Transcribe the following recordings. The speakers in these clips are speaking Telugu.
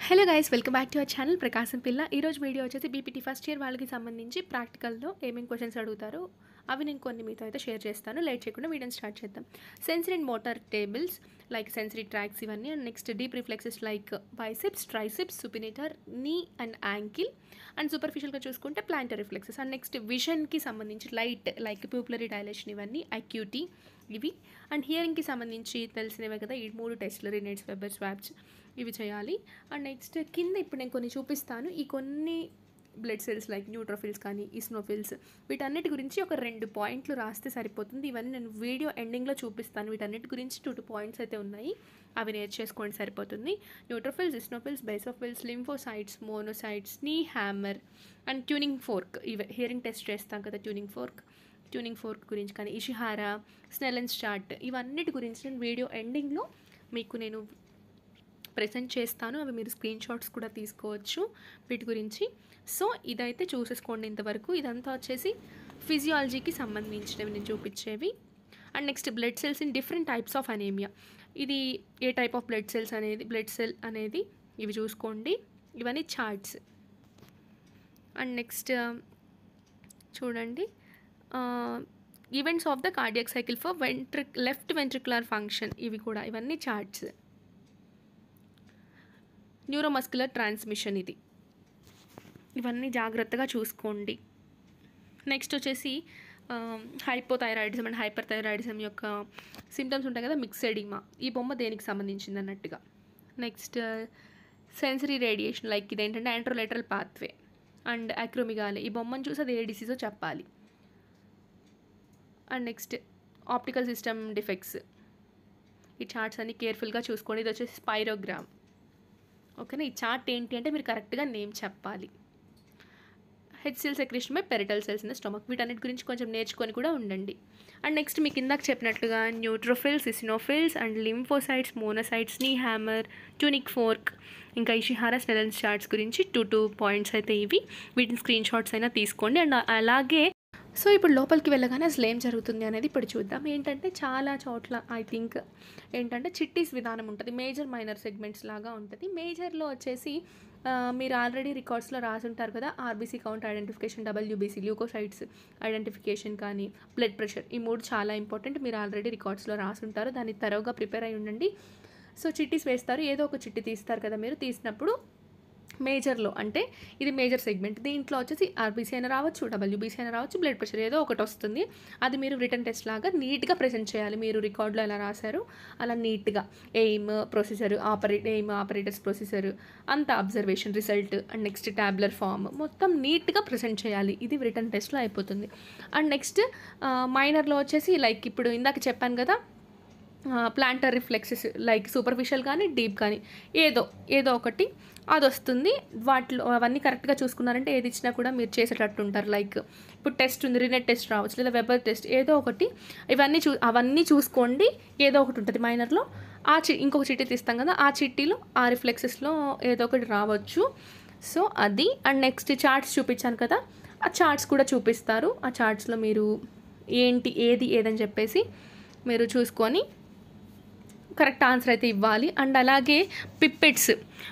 hello guys welcome back to our channel Prakasam పిల్ల ఈరోజు వీడియో వచ్చేసి బీపీటీ ఫస్ట్ ఇయర్ వాళ్ళకి సంబంధించి ప్రాక్టికల్లో ఏమేమి క్వశ్చన్స్ అడుగుతారో అవి నేను కొన్ని మీతో అయితే షేర్ చేస్తాను లేట్ చేయకుండా వీడియోని స్టార్ట్ చేద్దాం sensory and motor tables like sensory tracks ఇవన్నీ and next deep reflexes like biceps triceps supinator knee and ankle and సూపర్ఫిషియల్గా చూసుకుంటే ప్లాంటర్ రిఫ్లెక్సెస్ అండ్ నెక్స్ట్ విజన్కి సంబంధించి లైట్ లైక్ ప్యూపులరీ డైలేషన్ ఇవన్నీ అక్యూటీ ఇవి అండ్ హియరింగ్కి సంబంధించి తెలిసినవే కదా ఈ మూడు టెస్ట్లు రినేట్స్ వెబర్ స్వాప్స్ ఇవి చేయాలి అండ్ నెక్స్ట్ కింద ఇప్పుడు నేను కొన్ని చూపిస్తాను ఈ కొన్ని బ్లడ్ సెల్స్ లైక్ న్యూట్రోఫిల్స్ కానీ ఇస్నోఫిల్స్ వీటన్నిటి గురించి ఒక రెండు పాయింట్లు రాస్తే సరిపోతుంది ఇవన్నీ నేను వీడియో ఎండింగ్లో చూపిస్తాను వీటన్నిటి గురించి టూ టూ పాయింట్స్ అయితే ఉన్నాయి అవి నేర్చేసుకోండి సరిపోతుంది neutrophils eosinophils basophils lymphocytes monocytes knee hammer and tuning fork ఇవి హియరింగ్ టెస్ట్ చేస్తాం కదా ట్యూనింగ్ ఫోర్క్ ట్యూనింగ్ ఫోర్క్ గురించి కానీ ఇషిహారా స్నెలెన్స్ చార్ట్ ఇవన్నిటి గురించి నేను వీడియో ఎండింగ్లో మీకు నేను ప్రజెంట్ చేస్తాను అవి మీరు స్క్రీన్ షాట్స్ కూడా తీసుకోవచ్చు వీటి గురించి సో ఇదైతే చూసేసుకోండి ఇంతవరకు ఇదంతా వచ్చేసి ఫిజియాలజీకి సంబంధించినవి నేను చూపించేవి and next blood cells in different types of anaemia ఇది ఏ టైప్ ఆఫ్ బ్లడ్ సెల్స్ అనేది బ్లడ్ సెల్ అనేది ఇవి చూసుకోండి ఇవన్నీ చార్ట్స్ అండ్ నెక్స్ట్ చూడండి events of the cardiac cycle for ventri left ventricular function ఇవి కూడా ఇవన్నీ చార్ట్స్ న్యూరోమస్కులర్ ట్రాన్స్మిషన్ ఇది ఇవన్నీ జాగ్రత్తగా చూసుకోండి నెక్స్ట్ వచ్చేసి హైపోథైరాయిడిజం అండ్ హైపర్ థైరాయిడిజం యొక్క సిమ్టమ్స్ ఉంటాయి కదా మిక్సెడిమా ఈ బొమ్మ దేనికి సంబంధించింది అన్నట్టుగా నెక్స్ట్ సెన్సరీ రేడియేషన్ లైక్ ఇదేంటంటే యాంట్రోలెటరల్ పాత్వే అండ్ అక్రోమిగాలే ఈ బొమ్మను చూసి అది ఏ డిసీజో చెప్పాలి and next optical system defects ఈ చార్ట్స్ అన్ని కేర్ఫుల్గా చూసుకోండి ఇది వచ్చేసి స్పైరోగ్రామ్ ఓకేనా ఈ చార్ట్ ఏంటి అంటే మీరు కరెక్ట్గా నేమ్ చెప్పాలి head cell secretion by parietal cells in the stomach వీటన్నిటి గురించి కొంచెం నేర్చుకొని కూడా ఉండండి అండ్ నెక్స్ట్ మీకు ఇందాక చెప్పినట్లుగా neutrophils eosinophils and lymphocytes monocytes knee hammer tuning fork ఇంకా ఇషిహారా స్నెలన్స్ చార్ట్స్ గురించి టూ టూ పాయింట్స్ అయితే ఇవి వీటిని స్క్రీన్ షాట్స్ అయినా తీసుకోండి అండ్ అలాగే సో ఇప్పుడు లోపలికి వెళ్ళగానే అసలు ఏం జరుగుతుంది అనేది ఇప్పుడు చూద్దాం ఏంటంటే చాలా చోట్ల ఐ థింక్ ఏంటంటే చిట్టీస్ విధానం ఉంటుంది మేజర్ మైనర్ సెగ్మెంట్స్ లాగా ఉంటుంది మేజర్లో వచ్చేసి మీరు ఆల్రెడీ రికార్డ్స్లో రాసుంటారు కదా RBC count identification WBC leucocytes identification కానీ బ్లడ్ ప్రెషర్ ఈ మూడు చాలా ఇంపార్టెంట్ మీరు ఆల్రెడీ రికార్డ్స్లో రాసుంటారు దాన్ని తరోగా ప్రిపేర్ అయి ఉండండి సో చిట్టీస్ వేస్తారు ఏదో ఒక చిట్టి తీస్తారు కదా మీరు తీసినప్పుడు మేజర్లో అంటే ఇది మేజర్ సెగ్మెంట్ దీంట్లో వచ్చేసి ఆర్బీసీ అయినా రావచ్చు డబ్ల్యూబీసీ అయినా రావచ్చు బ్లడ్ ప్రెషర్ ఏదో ఒకటి వస్తుంది అది మీరు రిటర్న్ టెస్ట్ లాగా నీట్గా ప్రెజెంట్ చేయాలి మీరు రికార్డులో ఎలా రాశారు అలా నీట్గా aim procedure operate aim operators procedure అంత observation result and next tabular form మొత్తం నీట్గా ప్రజెంట్ చేయాలి ఇది రిటర్న్ టెస్ట్లో అయిపోతుంది అండ్ నెక్స్ట్ మైనర్లో వచ్చేసి లైక్ ఇప్పుడు ఇందాక చెప్పాను కదా ప్లాంటర్ రిఫ్లెక్సెస్ లైక్ సూపర్ఫిషియల్ కానీ డీప్ కానీ ఏదో ఏదో ఒకటి అది వస్తుంది వాటిలో అవన్నీ కరెక్ట్గా చూసుకున్నారంటే ఏది ఇచ్చినా కూడా మీరు చేసేటట్టు ఉంటారు లైక్ ఇప్పుడు టెస్ట్ ఉంది రినెట్ టెస్ట్ రావచ్చు లేదా వెబర్ టెస్ట్ ఏదో ఒకటి ఇవన్నీ చూ అవన్నీ చూసుకోండి ఏదో ఒకటి ఉంటుంది మైనర్లో ఆ చి ఇంకొక చిట్టి తీస్తాం కదా ఆ చిట్టీలో ఆ రిఫ్లెక్సెస్లో ఏదో ఒకటి రావచ్చు సో అది అండ్ నెక్స్ట్ చార్ట్స్ చూపించాను కదా ఆ చార్ట్స్ కూడా చూపిస్తారు ఆ చార్ట్స్లో మీరు ఏంటి ఏది ఏదని చెప్పేసి మీరు చూసుకొని కరెక్ట్ ఆన్సర్ అయితే ఇవ్వాలి అండ్ అలాగే పిప్పెట్స్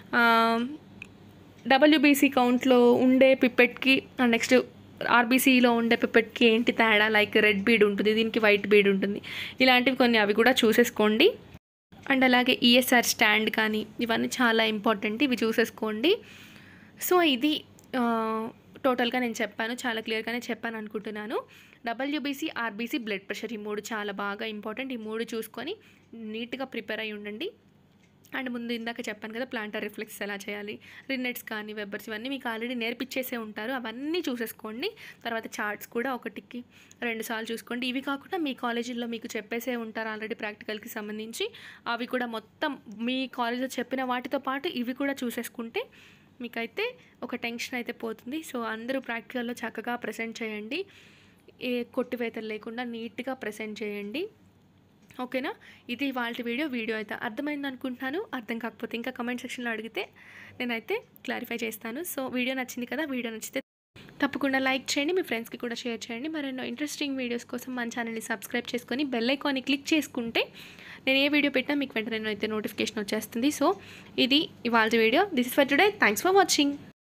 డబ్ల్యూబీసీ కౌంట్లో ఉండే పిప్పెట్కి అండ్ నెక్స్ట్ ఆర్బీసీలో ఉండే పిప్పెట్కి ఏంటి తేడా లైక్ రెడ్ బీడ్ ఉంటుంది దీనికి వైట్ బీడ్ ఉంటుంది ఇలాంటివి కొన్ని అవి కూడా చూసేసుకోండి అండ్ అలాగే ఈఎస్ఆర్ స్టాండ్ కానీ ఇవన్నీ చాలా ఇంపార్టెంట్ ఇవి చూసేసుకోండి సో ఇది టోటల్గా నేను చెప్పాను చాలా క్లియర్గానే చెప్పాను అనుకుంటున్నాను డబ్ల్యూబీసీ ఆర్బీసీ బ్లడ్ ప్రెషర్ ఈ మూడు చాలా బాగా ఇంపార్టెంట్ ఈ మూడు చూసుకొని నీట్గా ప్రిపేర్ అయి ఉండండి అండ్ ముందు ఇందాక చెప్పాను కదా ప్లాంటర్ రిఫ్లెక్స్ ఎలా చేయాలి రిన్నెట్స్ కానీ వెబ్బర్స్ ఇవన్నీ మీకు ఆల్రెడీ నేర్పించేసే ఉంటారు అవన్నీ చూసేసుకోండి తర్వాత చార్ట్స్ కూడా ఒకటికి రెండు సార్లు చూసుకోండి ఇవి కాకుండా మీ కాలేజీల్లో మీకు చెప్పేసే ఉంటారు ఆల్రెడీ ప్రాక్టికల్కి సంబంధించి అవి కూడా మొత్తం మీ కాలేజీలో చెప్పిన వాటితో పాటు ఇవి కూడా చూసేసుకుంటే మీకైతే ఒక టెన్షన్ అయితే పోతుంది సో అందరూ ప్రాక్టికల్లో చక్కగా ప్రజెంట్ చేయండి ఏ కొట్టివేతలు లేకుండా నీట్గా ప్రజెంట్ చేయండి ఓకేనా ఇది వాళ్ళ వీడియో వీడియో అయితే అర్థమైంది అనుకుంటున్నాను అర్థం కాకపోతే ఇంకా కమెంట్ సెక్షన్లో అడిగితే నేనైతే క్లారిఫై చేస్తాను సో వీడియో నచ్చింది కదా వీడియో నచ్చితే తప్పకుండా లైక్ చేయండి మీ ఫ్రెండ్స్కి కూడా షేర్ చేయండి మరెన్నో ఇంట్రెస్టింగ్ వీడియోస్ కోసం మన ఛానల్ని సబ్స్క్రైబ్ చేసుకొని బెల్ ఐకాన్ని క్లిక్ చేసుకుంటే నేను ఏ వీడియో పెట్టినా మీకు వెంటనే అయితే నోటిఫికేషన్ వచ్చేస్తుంది సో ఇది ఇవాళ video this is for today thanks for watching